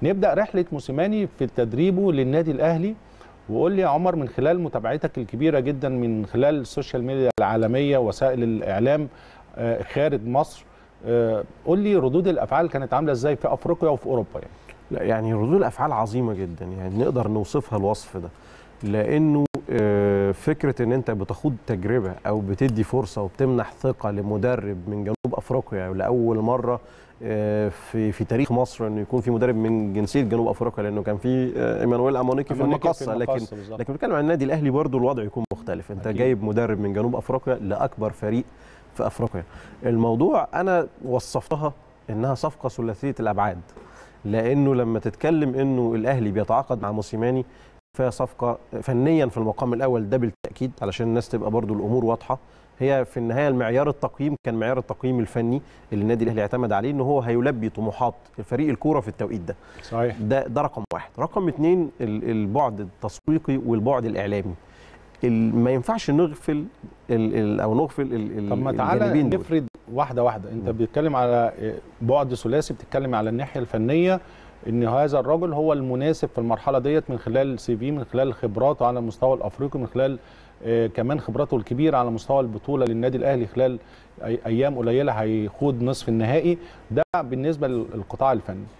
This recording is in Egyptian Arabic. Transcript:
نبدا رحله موسيماني في تدريبه للنادي الاهلي وقول لي يا عمر من خلال متابعتك الكبيره جدا من خلال السوشيال ميديا العالميه وسائل الاعلام آه، خارج مصر آه، قول لي ردود الافعال كانت عامله ازاي في افريقيا وفي اوروبا يعني لا يعني ردود الافعال عظيمه جدا يعني نقدر نوصفها الوصف ده لانه آه، فكره ان انت بتخوض تجربه او بتدي فرصه وبتمنح ثقه لمدرب من جنوب افريقيا لاول مره آه، في في تاريخ مصر انه يكون في مدرب من جنسيه جنوب افريقيا لانه كان في آه، ايمانويل امونيكي في أمونيكي المقصه لكن المقصة بالظبط. لكن بنتكلم عن النادي الاهلي برضه الوضع يكون مختلف انت أكيد. جايب مدرب من جنوب افريقيا لاكبر فريق في افريقيا الموضوع انا وصفتها انها صفقه ثلاثيه الابعاد لانه لما تتكلم انه الاهلي بيتعاقد مع موسيماني فهي صفقه فنيا في المقام الاول ده بالتاكيد علشان الناس تبقى برضو الامور واضحه هي في النهايه المعيار التقييم كان معيار التقييم الفني اللي النادي الاهلي اعتمد عليه ان هو هيلبي طموحات فريق الكوره في التوقيت ده صحيح ده ده رقم واحد رقم اتنين ال- البعد التسويقي والبعد الاعلامي ال- ما ينفعش نغفل ال ال او نغفل ال- ال- طب ما تعالى الجانبين دول. نفرد واحده واحده انت بتتكلم على بعد ثلاثي بتتكلم على الناحيه الفنيه ان هذا الرجل هو المناسب في المرحله ديت من خلال سي في من خلال خبراته على المستوى الافريقي من خلال آه، كمان خبراته الكبيره على مستوى البطوله للنادي الاهلي خلال أي- ايام قليله هيخوض نصف النهائي ده بالنسبه للقطاع الفني